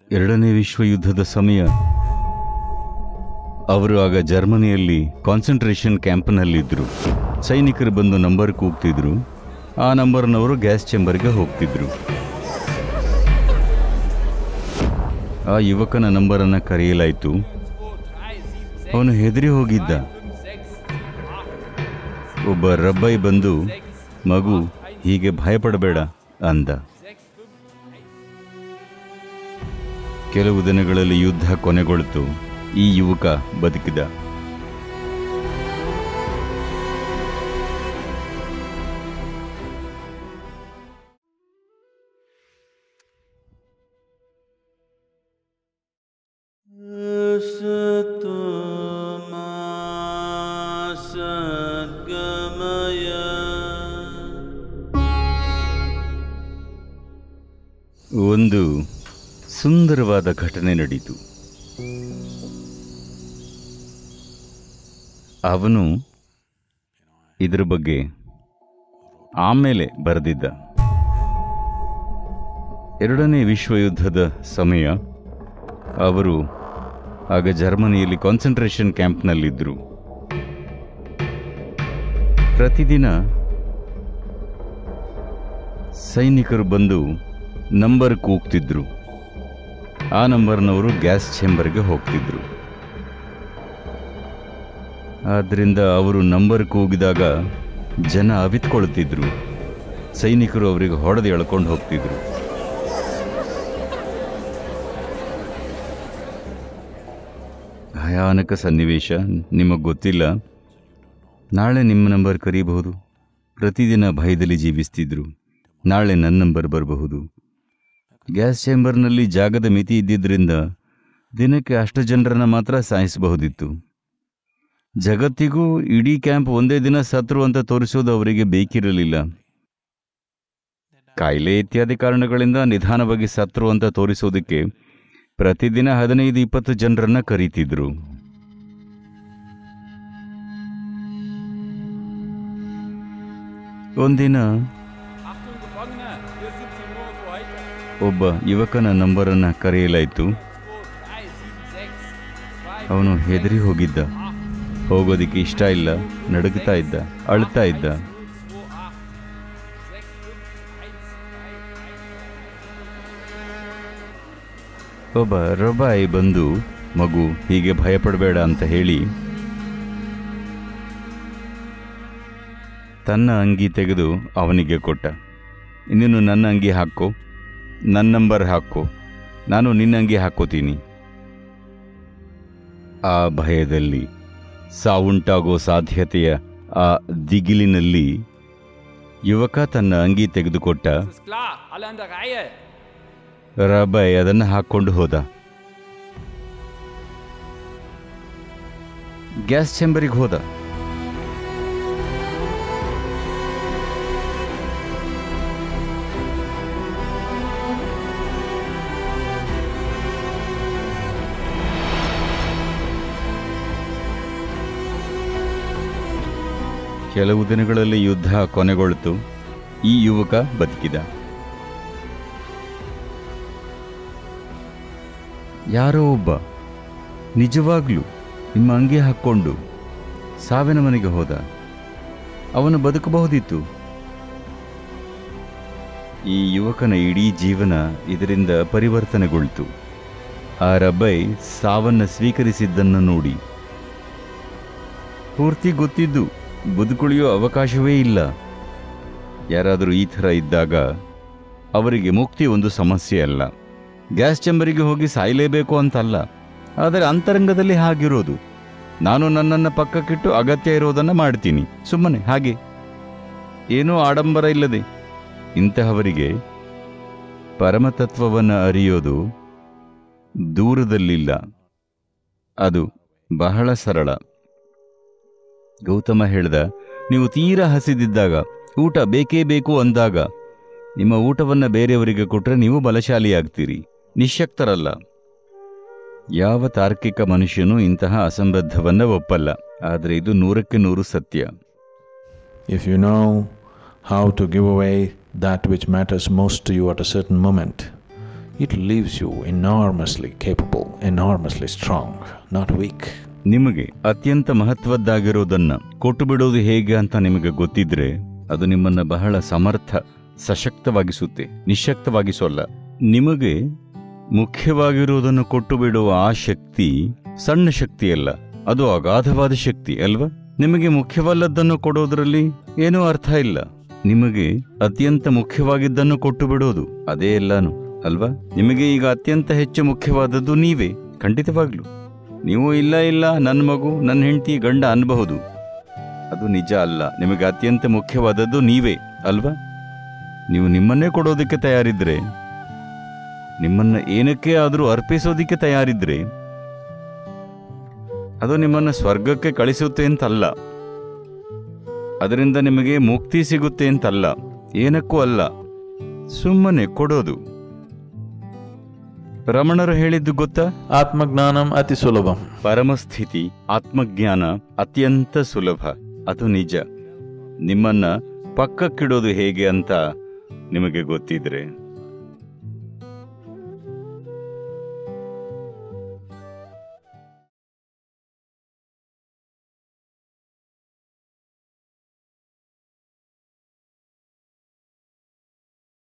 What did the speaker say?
ಎರಡನೇ ವಿಶ್ವ ಯುದ್ಧದ ಸಮಯ ಅವರು ಆಗ ಜರ್ಮನಿಯಲ್ಲಿ ಕಾನ್ಸಂಟ್ರೇಷನ್ ಕ್ಯಾಂಪ್ನಲ್ಲಿದ್ದರು ಸೈನಿಕರು ಬಂದು ನಂಬರ್ ಕೂಗ್ತಿದ್ರು ಆ ನಂಬರ್ನವರು ಗ್ಯಾಸ್ ಚೇಂಬರ್ಗೆ ಹೋಗ್ತಿದ್ರು ಆ ಯುವಕನ ನಂಬರನ್ನು ಕರೆಯಲಾಯಿತು ಅವನು ಹೆದರಿ ಹೋಗಿದ್ದ ಒಬ್ಬ ರಬ್ಬೈ ಬಂದು ಮಗು ಹೀಗೆ ಭಯಪಡಬೇಡ ಅಂದ ಕೆಲವು ದಿನಗಳಲ್ಲಿ ಯುದ್ಧ ಕೊನೆಗೊಳ್ತು ಈ ಯುವಕ ಬದುಕಿದ ಒಂದು ಸುಂದರವಾದ ಘಟನೆ ನಡೀತು ಅವನು ಇದರ ಬಗ್ಗೆ ಆಮೇಲೆ ಬರೆದಿದ್ದ ಎರಡನೇ ವಿಶ್ವಯುದ್ಧದ ಸಮಯ ಅವರು ಆಗ ಜರ್ಮನಿಯಲ್ಲಿ ಕಾನ್ಸಂಟ್ರೇಷನ್ ಕ್ಯಾಂಪ್ನಲ್ಲಿದ್ದರು ಪ್ರತಿದಿನ ಸೈನಿಕರು ಬಂದು ನಂಬರ್ ಕೂಗ್ತಿದ್ರು ಆ ನಂಬರ್ನವರು ಗ್ಯಾಸ್ ಚೇಂಬರ್ಗೆ ಹೋಗ್ತಿದ್ರು ಆದ್ದರಿಂದ ಅವರು ನಂಬರ್ ಕೂಗಿದಾಗ ಜನ ಅವಿತ್ಕೊಳ್ತಿದ್ರು ಸೈನಿಕರು ಅವರಿಗೆ ಹೊಡೆದು ಎಳ್ಕೊಂಡು ಹೋಗ್ತಿದ್ರು ಭಯಾನಕ ಸನ್ನಿವೇಶ ನಿಮಗೆ ಗೊತ್ತಿಲ್ಲ ನಾಳೆ ನಿಮ್ಮ ನಂಬರ್ ಕರೀಬಹುದು ಪ್ರತಿದಿನ ಭಯದಲ್ಲಿ ಜೀವಿಸ್ತಿದ್ರು ನಾಳೆ ನನ್ನ ನಂಬರ್ ಬರಬಹುದು ಗ್ಯಾಸ್ ಚೇಂಬರ್ನಲ್ಲಿ ಜಾಗದ ಮಿತಿ ಇದ್ದಿದ್ದರಿಂದ ದಿನಕ್ಕೆ ಅಷ್ಟು ಜನರನ್ನ ಮಾತ್ರ ಸಾಯಿಸಬಹುದಿತ್ತು ಜಗತ್ತಿಗೂ ಇಡೀ ಕ್ಯಾಂಪ್ ಒಂದೇ ದಿನ ಸತ್ರು ಅಂತ ತೋರಿಸೋದು ಅವರಿಗೆ ಬೇಕಿರಲಿಲ್ಲ ಕಾಯಿಲೆ ಇತ್ಯಾದಿ ಕಾರಣಗಳಿಂದ ನಿಧಾನವಾಗಿ ಸತ್ರು ಅಂತ ತೋರಿಸೋದಕ್ಕೆ ಪ್ರತಿದಿನ ಹದಿನೈದು ಇಪ್ಪತ್ತು ಜನರನ್ನ ಕರೀತಿದ್ರು ಒಂದಿನ Achtung, Gefangene, hier sind Sie nur für heute. ಒಬ್ಬ ಯುವಕನ ನಂಬರನ್ನ ಕರೆಯಲಾಯಿತು 2, 3, 7, 6, 2, ಅವನು ಹೆದರಿ ಹೋಗಿದ್ದ ಹೋಗೋದಕ್ಕೆ ಇಷ್ಟ ಇಲ್ಲ ನಡುಗ್ತಾ ಇದ್ದ ಅಳ್ತಾ ಇದ್ದ 2, 8, 6, 5, 4, 3, 2, 1. ಒಬ್ಬ ರಬಾಯಿ ಬಂದು ಮಗು ಹೀಗೆ ಭಯಪಡಬೇಡ ಅಂತ ಹೇಳಿ ತನ್ನ ಅಂಗಿ ತೆಗೆದು ಅವನಿಗೆ ಕೊಟ್ಟ ಇನ್ನೇನು ನನ್ನ ಅಂಗಿ ಹಾಕೋ ನನ್ನ ನಂಬರ್ ಹಾಕೋ ನಾನು ನಿನ್ನ ಅಂಗಿ ಹಾಕೋತೀನಿ ಆ ಭಯದಲ್ಲಿ ಸಾವುಂಟಾಗೋ ಸಾಧ್ಯತೆಯ ಆ ದಿಗಿಲಿನಲ್ಲಿ ಯುವಕ ತನ್ನ ಅಂಗಿ ತೆಗೆದುಕೊಟ್ಟ Das ist klar, alle an der Reihe. ರಬಾಯ್ ಅದನ್ನು ಹಾಕ್ಕೊಂಡು ಹೋದ ಗ್ಯಾಸ್ ಚೇಂಬರಿಗೆ ಹೋದ ಕೆಲವು ದಿನಗಳಲ್ಲಿ ಯುದ್ಧ ಕೊನೆಗೊಳ್ತು ಈ ಯುವಕ ಬದುಕಿದ ಯಾರೋ ಒಬ್ಬ ನಿಜವಾಗ್ಲೂ ನಿಮ್ಮ ಅಂಗಿ ಹಾಕ್ಕೊಂಡು ಸಾವಿನ ಮನೆಗೆ ಹೋದ ಅವನು ಬದುಕಬಹುದಿತ್ತು ಈ ಯುವಕನ ಇಡೀ ಜೀವನ ಇದರಿಂದ ಪರಿವರ್ತನೆಗೊಳ್ತು ಆ ರಬ್ಬೈ ಸಾವನ್ನ ಸ್ವೀಕರಿಸಿದ್ದನ್ನು ನೋಡಿ ಪೂರ್ತಿ ಗೊತ್ತಿದ್ದು ಬದುಕುಳಿಯೋ ಅವಕಾಶವೇ ಇಲ್ಲ ಯಾರಾದರೂ ಈ ಥರ ಇದ್ದಾಗ ಅವರಿಗೆ ಮುಕ್ತಿ ಒಂದು ಸಮಸ್ಯೆ ಅಲ್ಲ ಗ್ಯಾಸ್ ಚೇಂಬರಿಗೆ ಹೋಗಿ ಸಾಯಲೇಬೇಕು ಅಂತಲ್ಲ ಆದರೆ ಅಂತರಂಗದಲ್ಲಿ ಹಾಗಿರೋದು ನಾನು ನನ್ನನ್ನು ಪಕ್ಕಕ್ಕಿಟ್ಟು ಅಗತ್ಯ ಇರೋದನ್ನು ಮಾಡ್ತೀನಿ ಸುಮ್ಮನೆ ಹಾಗೆ ಏನೂ ಆಡಂಬರ ಇಲ್ಲದೆ ಇಂತಹವರಿಗೆ ಪರಮತತ್ವವನ್ನು ಅರಿಯೋದು ದೂರದಲ್ಲಿಲ್ಲ ಅದು ಬಹಳ ಸರಳ ಗೌತಮ ಹೇಳ್ದ ನೀವು ತೀರಾ ಹಸಿದಿದ್ದಾಗ ಊಟ ಬೇಕೇ ಬೇಕು ಅಂದಾಗ ನಿಮ್ಮ ಊಟವನ್ನು ಬೇರೆಯವರಿಗೆ ಕೊಟ್ಟರೆ ನೀವು ಬಲಶಾಲಿಯಾಗ್ತೀರಿ ನಿಶ್ಶಕ್ತರಲ್ಲ ಯಾವ ತಾರ್ಕಿಕ ಮನುಷ್ಯನೂ ಇಂತಹ ಅಸಂಬದ್ಧವನ್ನ ಒಪ್ಪಲ್ಲ ಆದರೆ ಇದು ನೂರಕ್ಕೆ ನೂರು ಸತ್ಯ If you know how to give away that which matters most to you at a certain moment, it leaves you enormously capable, enormously strong, not weak. ನಿಮಗೆ ಅತ್ಯಂತ ಮಹತ್ವದ್ದಾಗಿರೋದನ್ನ ಕೊಟ್ಟು ಬಿಡೋದು ಹೇಗೆ ಅಂತ ನಿಮಗೆ ಗೊತ್ತಿದ್ರೆ ಅದು ನಿಮ್ಮನ್ನ ಬಹಳ ಸಮರ್ಥ ಸಶಕ್ತವಾಗಿಸುತ್ತೆ ನಿಶಕ್ತವಾಗಿಸೋಲ್ಲ ನಿಮಗೆ ಮುಖ್ಯವಾಗಿರುವುದನ್ನು ಕೊಟ್ಟು ಬಿಡುವ ಆ ಶಕ್ತಿ ಸಣ್ಣ ಶಕ್ತಿಯಲ್ಲ ಅದು ಅಗಾಧವಾದ ಶಕ್ತಿ ಅಲ್ವಾ ನಿಮಗೆ ಮುಖ್ಯವಲ್ಲದ್ದನ್ನು ಕೊಡೋದ್ರಲ್ಲಿ ಏನೂ ಅರ್ಥ ಇಲ್ಲ ನಿಮಗೆ ಅತ್ಯಂತ ಮುಖ್ಯವಾಗಿದ್ದನ್ನು ಕೊಟ್ಟು ಬಿಡೋದು ಅದೇ ಎಲ್ಲಾನು ಅಲ್ವಾ ನಿಮಗೆ ಈಗ ಅತ್ಯಂತ ಹೆಚ್ಚು ಮುಖ್ಯವಾದದ್ದು ನೀವೇ ಖಂಡಿತವಾಗ್ಲು ನೀವು ಇಲ್ಲ ಇಲ್ಲ ನನ್ನ ಮಗು ನನ್ನ ಹೆಂಡತಿ ಗಂಡ ಅನ್ಬಹುದು ಅದು ನಿಜ ಅಲ್ಲ ನಿಮಗೆ ಅತ್ಯಂತ ಮುಖ್ಯವಾದದ್ದು ನೀವೇ ಅಲ್ವಾ ನೀವು ನಿಮ್ಮನ್ನೇ ಕೊಡೋದಕ್ಕೆ ತಯಾರಿದ್ರೆ ನಿಮ್ಮನ್ನ ಏನಕ್ಕೆ ಆದರೂ ಅರ್ಪಿಸೋದಿಕ್ಕೆ ತಯಾರಿದ್ರೆ ಅದು ನಿಮ್ಮನ್ನ ಸ್ವರ್ಗಕ್ಕೆ ಕಳಿಸುತ್ತೆ ಅಂತಲ್ಲ ಅದರಿಂದ ನಿಮಗೆ ಮುಕ್ತಿ ಸಿಗುತ್ತೆ ಅಂತಲ್ಲ ಏನಕ್ಕೂ ಅಲ್ಲ ಸುಮ್ಮನೆ ಕೊಡೋದು ರಮಣರು ಹೇಳಿದ್ದು ಗೊತ್ತಾ Atmagnanam ati sulabham. ಪರಮಸ್ಥಿತಿ ಆತ್ಮಜ್ಞಾನ ಅತ್ಯಂತ ಸುಲಭ ಅದು ನಿಜ ನಿಮ್ಮನ್ನ ಪಕ್ಕಕ್ಕಿಡೋದು ಹೇಗೆ ಅಂತ ನಿಮಗೆ ಗೊತ್ತಿದ್ರೆ